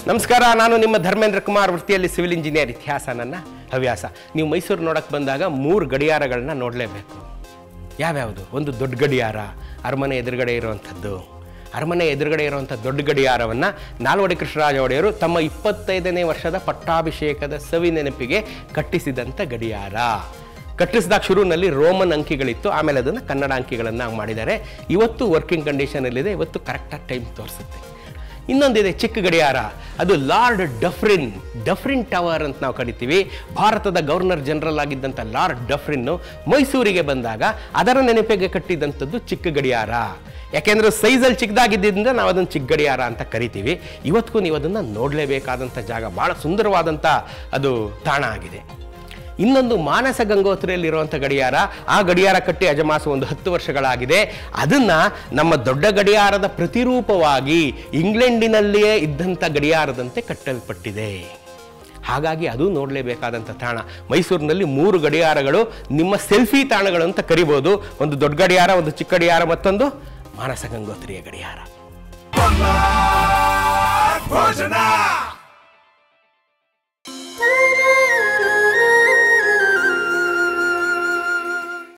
ನಮಸ್ಕಾರ ನಾನು ನಿಮ್ಮ ಧರ್ಮೇಂದ್ರ ಕುಮಾರ್ ವೃತ್ತಿಯಲ್ಲಿ ಸಿವಿಲ್ ಇಂಜಿನಿಯರ್ ಇತಿಹಾಸ ನನ್ನ ಹವ್ಯಾಸ ನೀವು ಮೈಸೂರು ನೋಡಕ್ಕೆ ಬಂದಾಗ ಮೂರು ಗಡಿಯಾರಗಳನ್ನ ನೋಡಲೇಬೇಕು ಯಾವ್ಯಾವುದು ಒಂದು ದೊಡ್ಡ ಗಡಿಯಾರ ಅರಮನೆ ಎದುರುಗಡೆ ಇರುವಂಥದ್ದು ಅರಮನೆ ಎದುರುಗಡೆ ಇರುವಂಥ ದೊಡ್ಡ ಗಡಿಯಾರವನ್ನು ನಾಲ್ವಡಿ ಕೃಷ್ಣರಾಜ ಒಡೆಯರು ತಮ್ಮ ಇಪ್ಪತ್ತೈದನೇ ವರ್ಷದ ಪಟ್ಟಾಭಿಷೇಕದ ಸವಿ ನೆನಪಿಗೆ ಕಟ್ಟಿಸಿದಂಥ ಗಡಿಯಾರ ಕಟ್ಟಿಸಿದಾಗ ಶುರುವಿನಲ್ಲಿ ರೋಮನ್ ಅಂಕಿಗಳಿತ್ತು ಆಮೇಲೆ ಅದನ್ನು ಕನ್ನಡ ಅಂಕಿಗಳನ್ನು ಮಾಡಿದ್ದಾರೆ ಇವತ್ತು ವರ್ಕಿಂಗ್ ಕಂಡೀಷನಲ್ಲಿದೆ ಇವತ್ತು ಕರೆಕ್ಟಾಗಿ ಟೈಮ್ ತೋರಿಸುತ್ತೆ ಇನ್ನೊಂದಿದೆ ಚಿಕ್ಕ ಗಡಿಯಾರ ಅದು ಲಾರ್ಡ್ ಡಫ್ರಿನ್ ಡಫ್ರಿನ್ ಟವರ್ ಅಂತ ನಾವು ಕರಿತೀವಿ ಭಾರತದ ಗವರ್ನರ್ ಜನರಲ್ ಆಗಿದ್ದಂಥ ಲಾರ್ಡ್ ಡಫ್ರಿನ್ನು ಮೈಸೂರಿಗೆ ಬಂದಾಗ ಅದರ ನೆನಪಿಗೆ ಕಟ್ಟಿದಂಥದ್ದು ಚಿಕ್ಕ ಗಡಿಯಾರ ಯಾಕೆಂದ್ರೆ ಸೈಜಲ್ಲಿ ಚಿಕ್ಕದಾಗಿದ್ದರಿಂದ ನಾವು ಅದನ್ನು ಚಿಕ್ಕ ಗಡಿಯಾರ ಅಂತ ಕರಿತೀವಿ ಇವತ್ತಿಗೂ ನೀವು ಅದನ್ನು ನೋಡಲೇಬೇಕಾದಂಥ ಜಾಗ ಭಾಳ ಸುಂದರವಾದಂಥ ಅದು ತಾಣ ಆಗಿದೆ ಇನ್ನೊಂದು ಮಾನಸ ಗಂಗೋತ್ರಿಯಲ್ಲಿರುವಂಥ ಗಡಿಯಾರ ಆ ಗಡಿಯಾರ ಕಟ್ಟಿ ಅಜಮಾಸ ಒಂದು ಹತ್ತು ವರ್ಷಗಳಾಗಿದೆ ಅದನ್ನ ನಮ್ಮ ದೊಡ್ಡ ಗಡಿಯಾರದ ಪ್ರತಿರೂಪವಾಗಿ ಇಂಗ್ಲೆಂಡಿನಲ್ಲಿಯೇ ಇದ್ದಂಥ ಗಡಿಯಾರದಂತೆ ಕಟ್ಟಲ್ಪಟ್ಟಿದೆ ಹಾಗಾಗಿ ಅದು ನೋಡಲೇಬೇಕಾದಂಥ ತಾಣ ಮೈಸೂರಿನಲ್ಲಿ ಮೂರು ಗಡಿಯಾರಗಳು ನಿಮ್ಮ ಸೆಲ್ಫಿ ತಾಣಗಳು ಅಂತ ಕರಿಬೋದು ಒಂದು ದೊಡ್ಡ ಗಡಿಯಾರ ಒಂದು ಚಿಕ್ಕ ಗಡಿಯಾರ ಮತ್ತೊಂದು ಮಾನಸ ಗಂಗೋತ್ರಿಯ ಗಡಿಯಾರ ಭೋಜನ